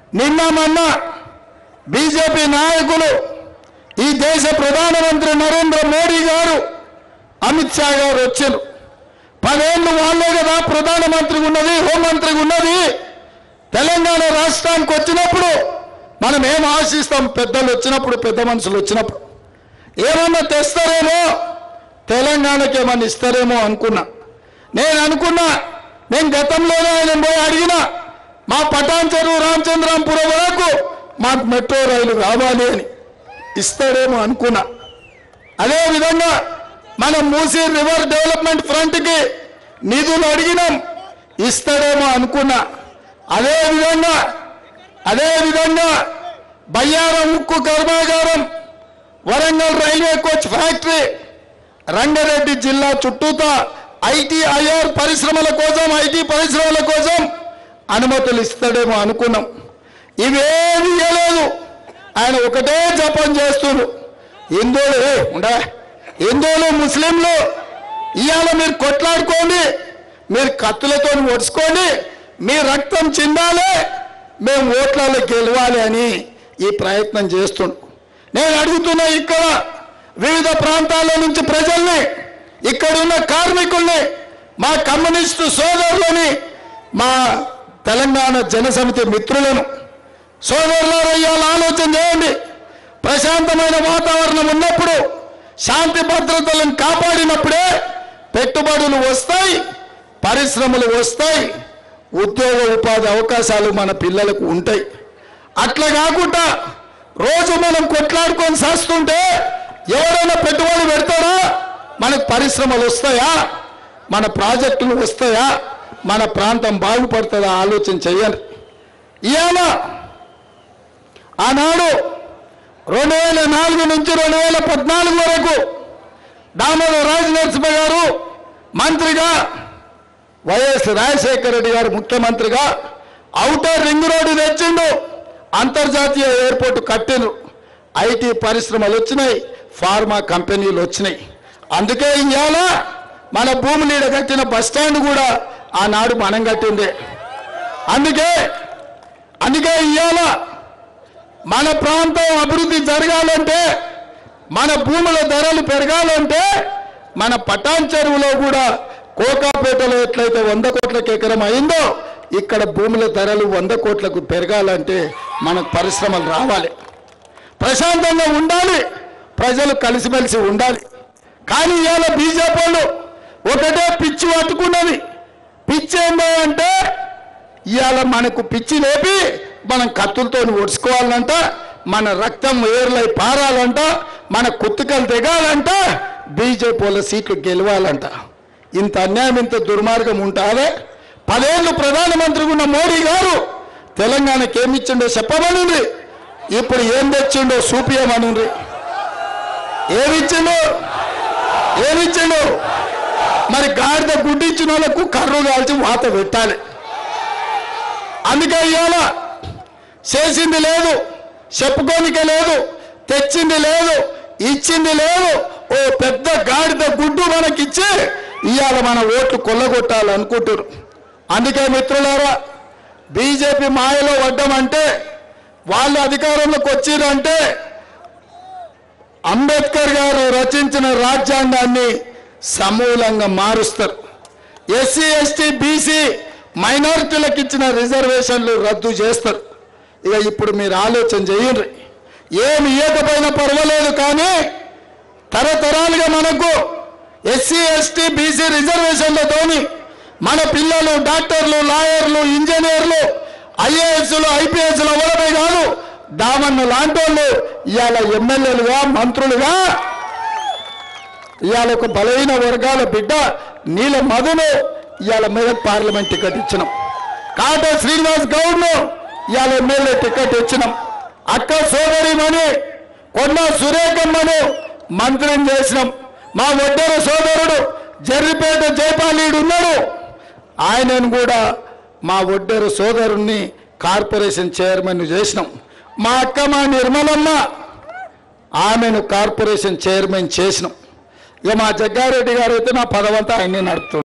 నిన్న మొన్న బీజేపీ నాయకులు ఈ దేశ ప్రధానమంత్రి నరేంద్ర మోడీ గారు అమిత్ షా గారు వచ్చారు పదేళ్ళు వాళ్ళే కదా ప్రధానమంత్రి ఉన్నది హోంమంత్రికి ఉన్నది తెలంగాణ రాష్ట్రానికి వచ్చినప్పుడు మనం ఏం ఆశిస్తాం పెద్దలు వచ్చినప్పుడు పెద్ద మనుషులు వచ్చినప్పుడు ఏమన్నా తెస్తారేమో తెలంగాణకి ఏమన్నా ఇస్తారేమో అనుకున్నా నేను అనుకున్నా నేను గతంలోనే ఆయన పోయి అడిగిన మా పటాన్ చెరువు రామచంద్రాంపురం వరకు మాకు మెట్రో రైలు కావాలి అని ఇస్తాడేమో అనుకున్నా అదే విధంగా మనం మూసీ రివర్ డెవలప్మెంట్ ఫ్రంట్కి నిధులు అడిగినాం ఇస్తాడేమో అనుకున్నా అదే విధంగా అదే విధంగా బయ్యారం ఉక్కు కర్మాగారం Warangal railway coach factory Rangareddy జిల్లా చుట్టూతా ఐటీ ఐఆర్ పరిశ్రమల కోసం ఐటీ పరిశ్రమల కోసం అనుమతులు ఇస్తాడేమో అనుకున్నాం ఇవేమి ఇవ్వలేదు ఆయన ఒకటే జపం చేస్తున్నారు హిందువులు ఏ, ఉండా హిందువులు ముస్లింలు ఇవాళ మీరు కొట్లాడుకోండి మీరు కత్తులతో ఒడుచుకోండి మీ రక్తం చిందాలి మేము ఓట్లలో గెలవాలి అని ఈ ప్రయత్నం చేస్తుండు నేను అడుగుతున్నా ఇక్కడ వివిధ ప్రాంతాల నుంచి ప్రజల్ని ఇక్కడున్న కార్మికుల్ని మా కమ్యూనిస్టు సోదరులని మా తెలంగాణ జనసమితి మిత్రులను సోదరులారా ఇవాళ ఆలోచన చేయండి ప్రశాంతమైన వాతావరణం ఉన్నప్పుడు శాంతి భద్రతలను కాపాడినప్పుడే పెట్టుబడులు వస్తాయి పరిశ్రమలు వస్తాయి ఉద్యోగ ఉపాధి అవకాశాలు మన పిల్లలకు ఉంటాయి అట్లా కాకుండా రోజు మనం కొట్లాడుకొని చేస్తుంటే ఎవరైనా పెట్టుబడి పెడతాడా మనకు పరిశ్రమలు వస్తాయా మన ప్రాజెక్టులు వస్తాయా మన ప్రాంతం బాగుపడుతుందా ఆలోచన చెయ్యండి ఇవాళ ఆనాడు రెండు వేల నాలుగు నుంచి రెండు వేల పద్నాలుగు వరకు దామోదర రాజనరసింహ గారు మంత్రిగా వైఎస్ రాజశేఖర రెడ్డి గారు ముఖ్యమంత్రిగా ఔటర్ రింగ్ రోడ్డు తెచ్చిండు అంతర్జాతీయ ఎయిర్పోర్ట్ కట్టిండ్రు ఐటీ పరిశ్రమలు వచ్చినాయి ఫార్మా కంపెనీలు వచ్చినాయి అందుకే ఇవాళ మన భూమి నీడ కట్టిన బస్ స్టాండ్ కూడా ఆనాడు మనం కట్టిందే అందుకే అందుకే ఇవాళ మన ప్రాంతం అభివృద్ధి జరగాలంటే మన భూముల ధరలు పెరగాలంటే మన పటాన్ చెరువులో కూడా కోకాపేటలో ఎట్లయితే వంద కోట్లకు ఎకరం అయిందో ఇక్కడ భూముల ధరలు వంద కోట్లకు పెరగాలంటే మనకు పరిశ్రమలు రావాలి ప్రశాంతంగా ఉండాలి ప్రజలు కలిసిమెలిసి ఉండాలి కానీ ఇవాళ బీజేపీ వాళ్ళు ఒకటే పిచ్చి పట్టుకున్నది పిచ్చి ఏందో అంటే ఇవాళ మనకు పిచ్చి లేపి మనం కత్తులతో ఒడుచుకోవాలంట మన రక్తం ఏర్లై పారాలంట మన కుత్తుకలు దిగాలంట బీజేపీ వాళ్ళ సీట్లు గెలవాలంట ఇంత అన్యాయం ఇంత దుర్మార్గం ఉంటారే పదేళ్ళు ప్రధానమంత్రిగా ఉన్న మోడీ గారు తెలంగాణకి ఏమిచ్చిండో చెప్పమనుంది ఇప్పుడు ఏం తెచ్చిండో చూపియమనుంది ఏమిచ్చిండు ఏమిచ్చిండు మరి గాడిద గుడ్డిచ్చిన వాళ్ళకు కర్రు కాల్చి వాత పెట్టాలి అందుకే ఇవాళ చేసింది లేదు చెప్పుకోనిక లేదు తెచ్చింది లేదు ఇచ్చింది లేదు ఓ పెద్ద గాడిద గుడ్డు మనకిచ్చి ఇవాళ మన ఓట్లు కొల్లగొట్టాలనుకుంటారు అందుకే మిత్రులారా బీజేపీ మాయలో పడ్డమంటే వాళ్ళు అధికారంలోకి వచ్చిరంటే అంబేద్కర్ గారు రచించిన రాజ్యాంగాన్ని సమూలంగా మారుస్తారు ఎస్సీ ఎస్టీ బీసీ మైనారిటీలకు ఇచ్చిన రిజర్వేషన్లు రద్దు చేస్తారు ఇక ఇప్పుడు మీరు ఆలోచన చేయండి ఏమి ఇవ్వకపోయినా పర్వాలేదు కానీ తరతరాలుగా మనకు ఎస్సీ ఎస్టీ బీసీ రిజర్వేషన్లతోని మన పిల్లలు డాక్టర్లు లాయర్లు ఇంజనీర్లు ఐఏఎస్లు ఐపీఎస్లు అవ్వడమే కాదు దామన్న లాంటి వాళ్ళు ఇవాళ ఎమ్మెల్యేలుగా మంత్రులుగా ఇవాళ ఒక బలహీన వర్గాల బిడ్డ నీల మధును ఇవాళ మెదక్ పార్లమెంట్ టికెట్ ఇచ్చినాం కాట శ్రీనివాస్ గౌడ్ను ఇవాళ ఎమ్మెల్యే టికెట్ ఇచ్చినాం అక్క సోదరిమని కొండ సురేఖమ్మను మంత్రిని చేసినాం మా ఒడ్డెర సోదరుడు జర్రిపేట జైపాలీడు ఉన్నాడు ఆయనను కూడా మా ఒడ్డెర సోదరుణ్ణి కార్పొరేషన్ చైర్మన్ చేసినాం మా అక్క మా నిర్మలమ్మ ఆమెను కార్పొరేషన్ చైర్మన్ చేసినాం ఇక మా జగ్గారెడ్డి గారు అయితే నా పదవంతా ఆయన్ని నడుపుతుంది